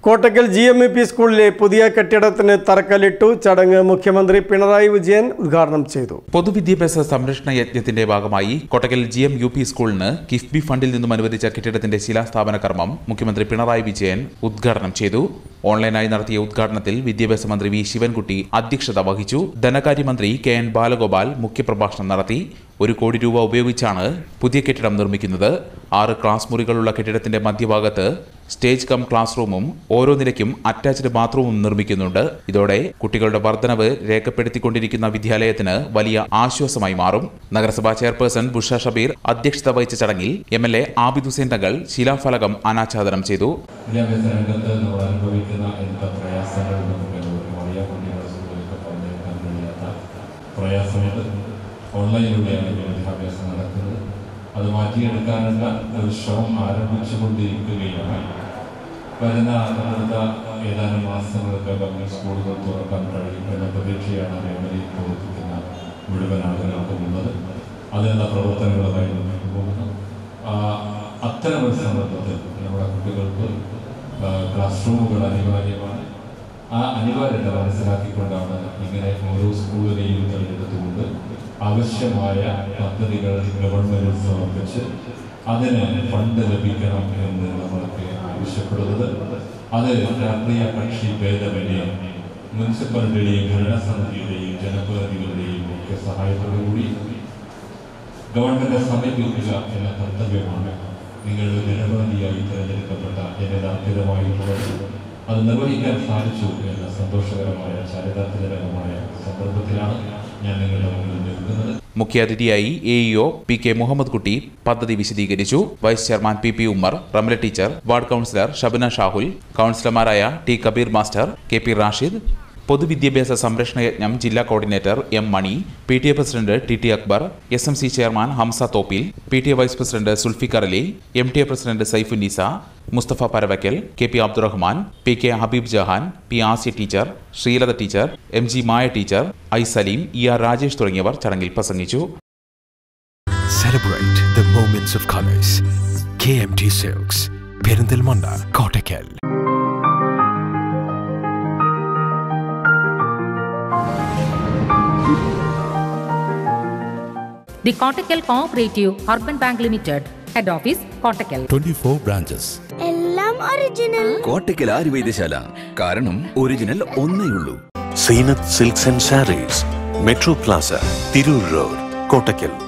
Kottakkal G M E P സ്കൂളിലെ പുതിയ കെട്ടിടത്തിന് തറക്കല്ലിട്ടു ചടങ്ങ് മുഖ്യമന്ത്രി പിണറായി വിജയൻ ഉദ്ഘാടനം ചെയ്തു പൊതുവിദ്യാഭ്യാസ സംരക്ഷണ യജ്ഞത്തിന്റെ ഭാഗമായി Kottakkal G M U P സ്കൂളിന് കിഫ്ബി ഫണ്ടിൽ നിന്നും അനുവദിച്ച കെട്ടിടത്തിന്റെ ശിലാസ്ഥാപന കർമ്മം മുഖ്യമന്ത്രി പിണറായി വിജയൻ ഉദ്ഘാടനം ചെയ്തു ഓൺലൈനായി നടത്തിയ ഉദ്ഘാടനത്തിൽ വിദ്യാഭ്യാസ മന്ത്രി വി ശിവൻകുട്ടി അധ്യക്ഷത വഹിച്ചു ധനകാര്യമന്ത്രി കെ എൻ ബാലഗോപാൽ മുഖ്യപ്രഭാഷണം നടത്തി ഒരു കോടി രൂപ ഉപയോഗിച്ചാണ് പുതിയ കെട്ടിടം നിർമ്മിക്കുന്നത് ആറ് ക്ലാസ് മുറികളുള്ള കെട്ടിടത്തിന്റെ മധ്യഭാഗത്ത് സ്റ്റേജ് കം ക്ലാസ് റൂമും ഓരോ നിലയ്ക്കും അറ്റാച്ച്ഡ് ബാത്റൂമും നിർമ്മിക്കുന്നുണ്ട് ഇതോടെ കുട്ടികളുടെ വർധനവ് രേഖപ്പെടുത്തിക്കൊണ്ടിരിക്കുന്ന വിദ്യാലയത്തിന് വലിയ ആശ്വാസമായി മാറും നഗരസഭാ ചെയർപേഴ്സൺ ബുഷ ഷബീർ അധ്യക്ഷത വഹിച്ച ചടങ്ങിൽ M L A Abid Hussain Thangal ശിലാഫലകം അനാച്ഛാദനം ചെയ്തു വിദ്യാഭ്യാസ രംഗത്ത് നമ്മൾ അനുഭവിക്കുന്ന എന്ത് പ്രയാസങ്ങൾ നമുക്ക് എല്ലാവർക്കും അറിയാം കുട്ടികളുടെ സ്കൂളിലേക്ക് പറഞ്ഞേക്കാൻ കഴിയാത്ത പ്രയാസമുണ്ട് ഓൺലൈനിലൂടെയാണ് ഇപ്പോൾ വിദ്യാഭ്യാസം നടക്കുന്നത് അത് മാറ്റിയെടുക്കാനുള്ള ഒരു ശ്രമം ആരംഭിച്ചുകൊണ്ടിരിക്കുകയാണ് വരുന്ന അടുത്ത ഏതാനും മാസങ്ങൾക്കകം സ്കൂളുകൾ തുറക്കാൻ കഴിയും എന്ന പ്രതീക്ഷയാണ് മേഖലയിൽ പ്രവർത്തിക്കുന്ന മുഴുവൻ ആളുകൾക്കും ഉള്ളത് അതിനുള്ള പ്രവർത്തനങ്ങളുമായി മുന്നോട്ട് പോകുന്നു ആ, അത്തരമൊരു സന്ദർഭത്തിൽ നമ്മുടെ കുട്ടികൾക്ക് ആ, ക്ലാസ് റൂമുകൾ അനിവാര്യമാണ് ആ അനിവാര്യത മനസ്സിലാക്കിക്കൊണ്ടാണ് ഇങ്ങനെ ഓരോ സ്കൂളിനെയും തിരഞ്ഞെടുത്തുകൊണ്ട് ആവശ്യമായ പദ്ധതികൾ ഗവൺമെന്റിൽ സമർപ്പിച്ച് അതിന് ഫണ്ട് ലഭിക്കണം എന്ന് നമ്മൾക്ക് ആവശ്യപ്പെടുന്നത് അത് രാഷ്ട്രീയ കക്ഷി ഭേദമന്യേ മുനിസിപ്പാലിറ്റിയുടെയും ഭരണസമിതിയുടെയും ജനപ്രതിനിധികളുടെയും ഒക്കെ സഹായത്തോടുകൂടി ഗവൺമെന്റ് സമീപിക്കുക എന്ന കർത്തവ്യമാണ് നിങ്ങൾ ജനപ്രതിനിധിയായി തിരഞ്ഞെടുക്കപ്പെട്ട എന്നെ അർപ്പിതമായിട്ടുള്ളത് അത് നിർവഹിക്കാൻ സാധിച്ചു എന്ന സന്തോഷകരമായ ചരിതാർത്ഥജനകമായ സന്ദർഭത്തിലാണ് ഞാൻ നിങ്ങളുടെ മുന്നിൽ നിൽക്കുന്നത് മുഖ്യാതിഥിയായി A EO P K Muhammad Kutty പദ്ധതി വിശദീകരിച്ചു vice chairman P P Ummer Ramala teacher ward councillor Shabana Shahul കൗൺസിലർമാരായ T Kabeer master K P Rashid പൊതുവിദ്യാഭ്യാസ സംരക്ഷണ യജ്ഞം ജില്ലാ coordinator M Mani P T A president T T Akbar S M C chairman Hamza Thoppil P T A vice president Sulfikar Ali M T A president Saifunnisa Musthafa Paravakkal K P Abdurahman P K Habib Jahan P Asiya teacher Sreelatha teacher M G Maya teacher I Saleem E R Rajesh തുടങ്ങിയവർ ചടങ്ങിൽ പ്രസംഗിച്ചു Celebrate the moments of colors. KMT Silks, Perindalmanda, Kottakkal. The Kottakkal Cooperative Urban Bank Limited, Head Office, Kottakkal. 24 branches. എല്ലാം original Kottakkal Arya Vaidya Sala കാരണം original ഒന്നേ ഉള്ളൂ Seenat Silks and Sarees, Metro Plaza, Tirur Road, Kottakkal.